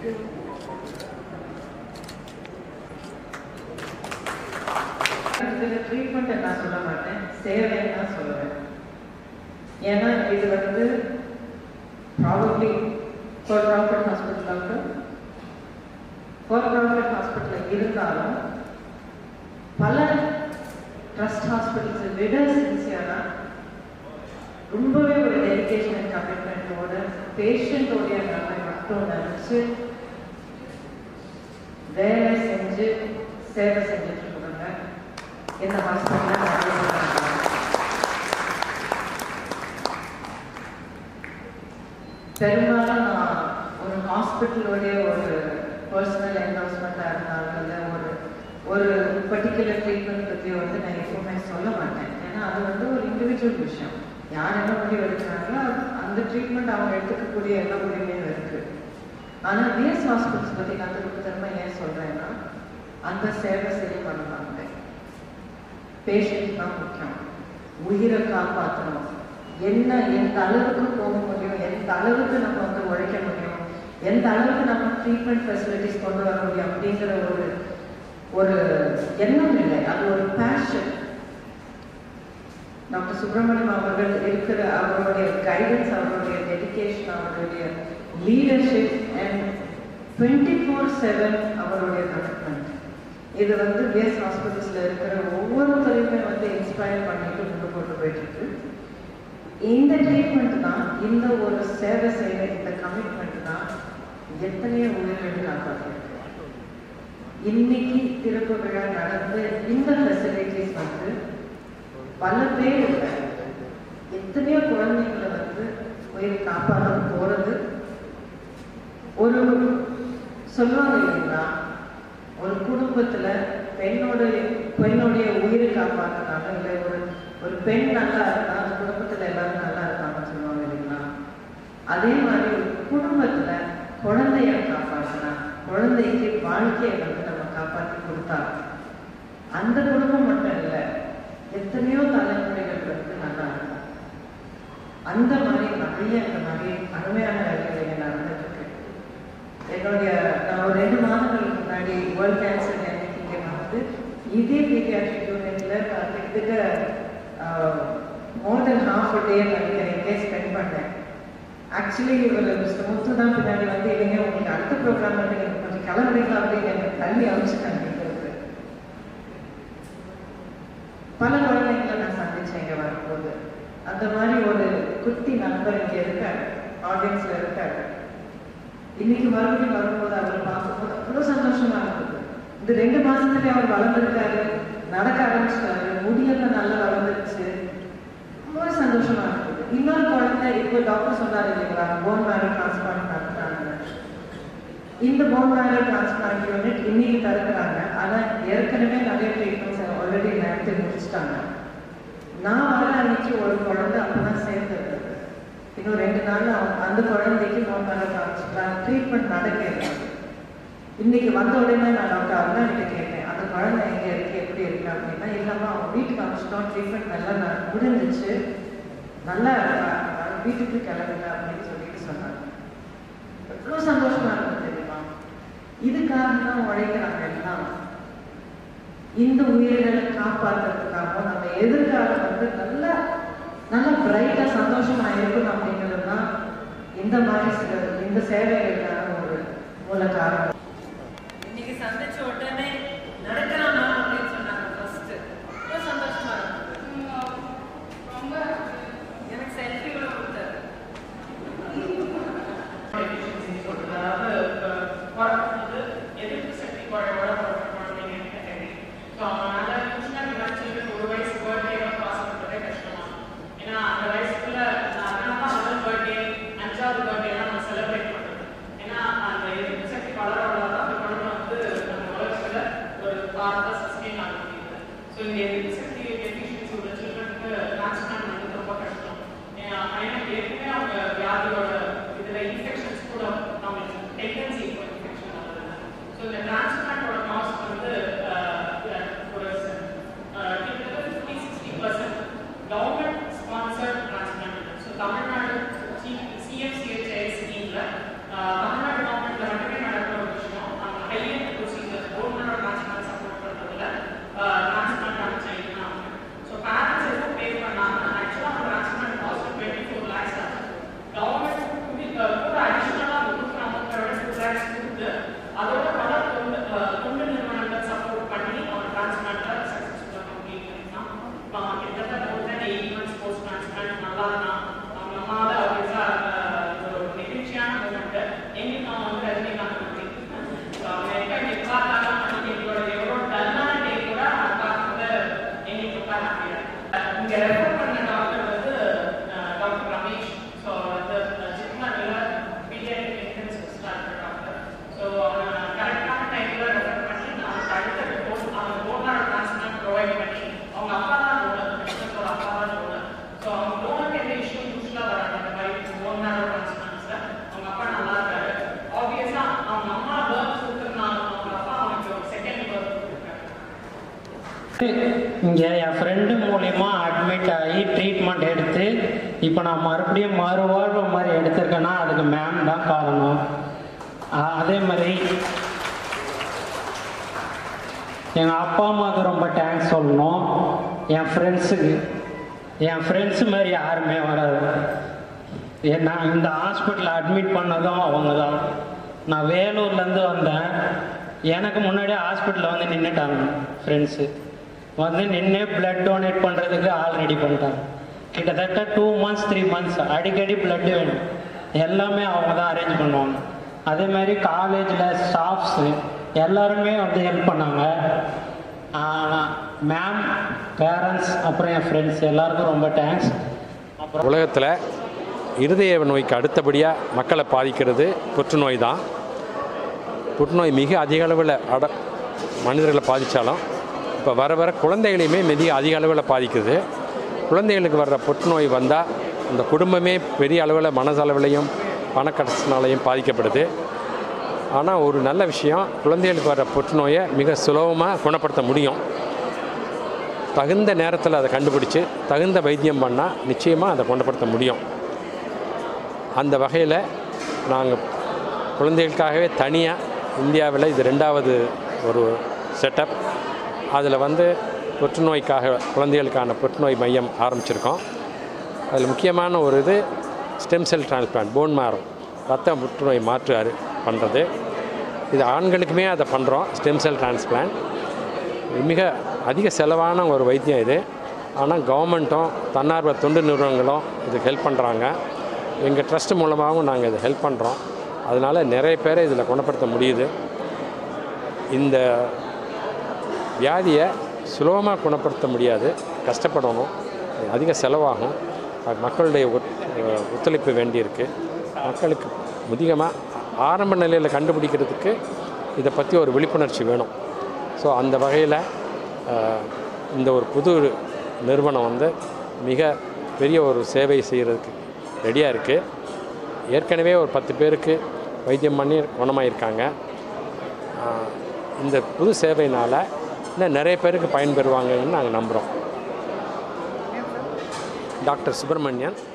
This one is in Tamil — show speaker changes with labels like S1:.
S1: இதில் ட்ரீட்மெண்ட் நான் சொல்ல மாட்டேன் சேவைன்னு தான் சொல்லுவேன் ஏன்னா இது வந்து ப்ராபப்ளி ஃபார் ப்ராஃபிட் ஹாஸ்பிட்டலாக ஃபார் ப்ராஃபிட் ஹாஸ்பிட்டல் இருந்தாலும் பல ட்ரஸ்ட் ஹாஸ்பிட்டல்ஸை விட சின்சியராக ரொம்பவே ஒரு டெடிகேஷன் அண்ட் கமிட்மெண்ட்டோட பேஷண்ட்டோடைய நன்மை மட்டும் நினச்சி வேலை செஞ்சு சேவை செஞ்சுட்டு இருக்கிறாங்க இந்த ஹாஸ்பிட்டலில் நிறைய பேர் இருக்காங்க. பெரும்பாலும் நான் ஒரு ஹாஸ்பிட்டலோடைய ஒரு பர்சனல் என்டோஸ்மெண்ட்டாக இருந்தாலும் இல்லை ஒரு ஒரு பர்டிகுலர் ட்ரீட்மெண்ட் பற்றி வந்து நான் எப்பவுமே சொல்ல மாட்டேன் ஏன்னா அது வந்து ஒரு இண்டிவிஜுவல் விஷயம் யார் என்ன முடிவு எடுக்கிறாங்களோ அது- அந்த ட்ரீட்மெண்ட் அவங்க எடுத்துக்கக்கூடிய எல்லா உரிமையும் இருக்கு ஆனால் பிஎஸ் ஹாஸ்பிட்டல்ஸ் பற்றி நான் திரும்ப திரும்ப ஏன் சொல்கிறேன்னா அந்த சேவை சரி பண்ணுவாங்க பேஷண்ட் தான் முக்கியம் உயிரை காப்பாற்றணும் என்ன எந்த அளவுக்கு போக முடியும் எந்த அளவுக்கு நம்ம வந்து உழைக்க முடியும் எந்த அளவுக்கு நம்ம ட்ரீட்மெண்ட் ஃபெசிலிட்டிஸ் கொண்டு வர முடியும் அப்படிங்கிற ஒரு ஒரு எண்ணம் இல்லை அது ஒரு பேஷன் டாக்டர் சுப்பிரமணியம் அவர்கள் இருக்கிற அவருடைய கைடன்ஸ் அவருடைய டெடிகேஷன் அவருடைய leadership and twenty four seven அவருடைய கமிட்மெண்ட் இது வந்து பிஎஸ் ஹாஸ்பிட்டல்ஸில் இருக்கிற ஒவ்வொருத்தரையுமே வந்து இன்ஸ்பயர் பண்ணிட்டு கொண்டு கொண்டு போயிட்டு இருக்கு இந்த ட்ரீட்மெண்ட் தான் இந்த ஒரு சேவை செய்கிற இந்த கமிட்மெண்ட் தான் எத்தனையோ உயிர்கள் காப்பாற்றிருக்கு இன்னைக்கு திறப்பு விழா நடந்து இந்த ஃபெசிலிட்டிஸ் வந்து பல பேர் இல்லை எத்தனையோ குழந்தைங்களை வந்து உயிர் காப்பாற்ற போறது ஒரு சொல்லுவாங்க இல்லைங்களா ஒரு குடும்பத்துல பெண்ணோட பெண்ணுடைய உயிரை காப்பாற்றினாலும் இல்லை ஒரு ஒரு பெண் நல்லா இருந்தா அந்த குடும்பத்துல எல்லாரும் நல்லா இருப்பாங்கன்னு சொல்லுவாங்க இல்லைங்களா அதே மாதிரி ஒரு குடும்பத்துல குழந்தைய காப்பாற்றினா குழந்தைக்கு வாழ்க்கையை வந்து நம்ம காப்பாற்றி கொடுத்தா அந்த குடும்பம் மட்டும் இல்லை எத்தனையோ தலைமுறைகள் வந்து நல்லா இருக்கும் அந்த மாதிரி நிறைய இந்த மாதிரி அருமையான வேலைகள் இங்க நடந்துட்டு இருக்கு என்னுடைய நான் ஒரு ரெண்டு மாதங்களுக்கு முன்னாடி வேர்ல்ட் கேன்சர் அன்னைக்கு இங்கே வந்து இதே பீடியாட்ரிக் யூனிட்ல நான் கிட்டத்தட்ட மோர் தென் ஹாஃப் அ டே நினைக்கிறேன் இங்கே ஸ்பெண்ட் பண்ணேன் ஆக்சுவலி இவர் மிஸ்டர் முத்து தான் பின்னாடி வந்து இல்லைங்க உங்களுக்கு அடுத்த ப்ரோக்ராம் வந்து நீங்கள் கொஞ்சம் கிளம்புறீங்களா அப்படின்னு எனக்கு தள்ளி அமைச்சுட்டாங்க இருக்கு பல குழந்தைங்களை நான் சந்திச்சேன் இங்க வரும்போது அந்த மாதிரி ஒரு குட்டி நண்பர் இங்க இருக்காரு ஆடியன்ஸ்ல இருக்காரு இன்னைக்கு மறுபடியும் வரும்போது அவரை பார்க்கும்போது அவ்வளவு சந்தோஷமா இருந்தது இந்த ரெண்டு மாசத்துல அவர் வளர்ந்துருக்காரு நடக்க ஆரம்பிச்சிட்டாரு முடியெல்லாம் நல்லா வளர்ந்துருச்சு ரொம்ப சந்தோஷமா இருந்தது இன்னொரு குழந்தை இப்போ டாக்டர் சொன்னாரு இல்லைங்களா போன் மேரோ டிரான்ஸ்பிளான்ட் நடத்துறாங்க இந்த போன் மேரோ டிரான்ஸ்பிளான்ட் யூனிட் இன்னைக்கு திறக்கிறாங்க ஆனா ஏற்கனவே நிறைய ட்ரீட்மெண்ட்ஸ் ஆல்ரெடி நடத்தி முடிச்சிட்டாங்க நான் வர அன்னைக்கு ஒரு குழந்தை அப்பதான் சேர்ந்தது இன்னும் ரெண்டு நாள் அவங்க- அந்த குழந்தைக்கு போன் மேரோ டிரான்ஸ்பிளான்ட் ட்ரீட்மெண்ட் நடக்கிறது இன்னைக்கு வந்த உடனே நான் டாக்டர் அருணா கிட்ட கேட்டேன் அந்த குழந்தை எங்க இருக்கு எப்படி இருக்கு அப்படின்னா இல்லாம அவங்க வீட்டுக்கு அனுப்பிச்சிட்டோம் ட்ரீட்மெண்ட் நல்லா ந- முடிஞ்சிச்சு நல்லா இருக்கா அதனால வீட்டுக்கு கிளம்புங்க அப்படின்னு சொல்லிட்டு சொன்னாங்க எவ்வளவு சந்தோஷமா இருக்கும் தெரியுமா இதுக்காக தான் உழைக்கிறாங்க எல்லாம் இந்த உயிர்களை காப்பாற்றுறதுக்காகவும் நம்ம எதிர்காலம் வந்து நல்ல நல்ல பிரைட்டா சந்தோஷமா இருக்கணும் அப்படிங்கிறது தான் இந்த மாதிரி சில இந்த சேவைகளுக்கான ஒரு மூல காரணம் இன்னைக்கு சந்திச்ச உடனே நடக்கலாமா அப்படின்னு சொன்னாங்க ஃபர்ஸ்ட் ரொம்ப சந்தோஷமா இருந்தது எனக்கு செல்ஃபி கூட கொடுத்தாரு
S2: அதாவது பிறக்கும்போது எதிர்ப்பு சக்தி குறைவோட பிறக்கிற குழந்தைங்க கேட்டகரி ஸோ அவங்களால சின்ன நினைச்சிட்டு ஒரு வயசு பர்த்டேலாம் பாஸ் பண்ணுறதே கஷ்டமா ஏன்னா அந்த வயசுக்குள்ள அதனால தான் முதல் பர்த்டே அஞ்சாவது பர்த்டேலாம் நம்ம செலிப்ரேட் பண்ணுறது ஏன்னா அந்த எதிர்ப்பு சக்தி வளர வளர தான் அந்த குழந்தை வந்து நம்ம வளர்ச்சியில் ஒரு பார்ட்டாக சஸ்டெயின் ஆக முடியுது ஸோ இந்த எதிர்ப்பு சக்தி டெஃபிஷியன்சி உள்ள சில்ட்ரனுக்கு டிரான்ஸ்பிளான்ட் வந்து ரொம்ப கஷ்டம் ஏன்னா ஏன்னா ஏற்கனவே அவங்க வியாதியோட இதுல இன்ஃபெக்ஷன்ஸ் கூட அவங்களுக்கு டெண்டன்சி இப்போ இன்ஃபெக்ஷன் ஆகுது ஸோ இந்த டிரான்ஸ்பிளான்டோட காஸ்ட் வந்து அஹ், அஹ், ஒரு அஹ், கிட்டத்தட்ட fifty sixty percent government sponsored transplant so Tamil Nadu CMCHI ஸ்கீம்ல தமிழ்நாடு கவர்மெண்ட்ல மட்டுமே நடக்கிற
S3: இங்கே என் ஃப்ரெண்டு மூலிமா அட்மிட் ஆகி ட்ரீட்மெண்ட் எடுத்து இப்போ நான் மறுபடியும் மறுவாழ்வு மாதிரி எடுத்திருக்கேன்னா அதுக்கு மேம் தான் காரணம் அ- அதே மாதிரி எங்கள் அப்பா அம்மாவுக்கு ரொம்ப தேங்க்ஸ் சொல்லணும் என் ஃப்ரெண்ட்ஸுக்கு என் ஃப்ரெண்ட்ஸு மாதிரி யாருமே வராது ஏ- நான் இந்த ஹாஸ்பிட்டலில் அட்மிட் பண்ணதும் அவங்க தான் நான் வேலூர்லேருந்து வந்தேன் எனக்கு முன்னாடியே ஹாஸ்பிட்டலில் வந்து நின்றுட்டாங்க ஃப்ரெண்ட்ஸு வந்து நின்று பிளட் டொனேட் பண்ணுறதுக்கு ஆள் ரெடி பண்ணிட்டாங்க கிட்டத்தட்ட டூ மந்த்ஸ் த்ரீ மந்த்ஸ் அடிக்கடி பிளட் வேணும் எல்லாமே அவங்க தான் அரேஞ்ச் பண்ணுவாங்க அதே மாதிரி காலேஜில் ஸ்டாஃப்ஸு எல்லாருமே வந்து ஹெல்ப் பண்ணாங்க மேம் பேரண்ட்ஸ் அப்புறம் என் ஃப்ரெண்ட்ஸ் எல்லாருக்கும் ரொம்ப தேங்க்ஸ் அப்புறம்
S4: உலகத்தில் இருதய நோய்க்கு அடுத்தபடியாக மக்களை பாதிக்கிறது புற்றுநோய் தான் புற்றுநோய் மிக அதிக அளவில் அட மனிதர்களை பாதித்தாலும் இப்போ வர வர குழந்தைகளையுமே மிக அதிக அளவில் பாதிக்குது குழந்தைகளுக்கு வர்ற புற்றுநோய் வந்தால் அந்த குடும்பமே பெரிய அளவில் மனசளவிலையும் பணக்கடத்தினாலையும் பாதிக்கப்படுது ஆனால் ஒரு நல்ல விஷயம் குழந்தைகளுக்கு வர்ற புற்றுநோயை மிக சுலபமாக குணப்படுத்த முடியும் தகுந்த நேரத்தில் அதை கண்டுபிடிச்சு தகுந்த வைத்தியம் பண்ணால் நிச்சயமாக அதை குணப்படுத்த முடியும் அந்த வகையில் நாங்கள் குழந்தைகளுக்காகவே தனியாக இந்தியாவில் இது ரெண்டாவது ஒரு செட்டப் அதில் வந்து புற்றுநோய்க்காக குழந்தைகளுக்கான புற்றுநோய் மையம் ஆரம்பிச்சிருக்கோம் அதில் முக்கியமான ஒரு இது stem cell transplant bone marrow ரத்த புற்றுநோய் மாற்று அறு பண்ணுறது இது ஆண்களுக்குமே அதை பண்ணுறோம் ஸ்டெம் செல் டிரான்ஸ்பிளான்ட் மிக அதிக செலவான ஒரு வைத்தியம் இது ஆனால் கவர்மெண்ட்டும் தன்னார்வ தொண்டு நிறுவனங்களும் இதுக்கு ஹெல்ப் பண்ணுறாங்க எங்கள் ட்ரஸ்ட் மூலமாகவும் நாங்கள் இதை ஹெல்ப் பண்ணுறோம் அதனால் நிறைய பேரை இதில் குணப்படுத்த முடியுது இந்த வியாதியை சுலபமாக குணப்படுத்த முடியாது கஷ்டப்படணும் அதிக செலவாகும் அது மக்களுடைய ஒத்- ஒத்துழைப்பு வேண்டியிருக்கு மக்களுக்கு அதிகமாக ஆரம்ப நிலையில் கண்டுபிடிக்கிறதுக்கு இதை பற்றி ஒரு விழிப்புணர்ச்சி வேணும் ஸோ அந்த வகையில் இந்த ஒரு புது நிறுவனம் வந்து மிக பெரிய ஒரு சேவை செய்கிறதுக்கு ரெடியாக இருக்குது ஏற்கனவே ஒரு பத்து பேருக்கு வைத்தியம் பண்ணி குணமாயிருக்காங்க ஆஹ் இந்த புது சேவையினால் இன்னும் நிறைய பேருக்கு பயன்பெறுவாங்கன்னு நாங்கள் நம்புகிறோம் டாக்டர் சுப்பிரமணியன்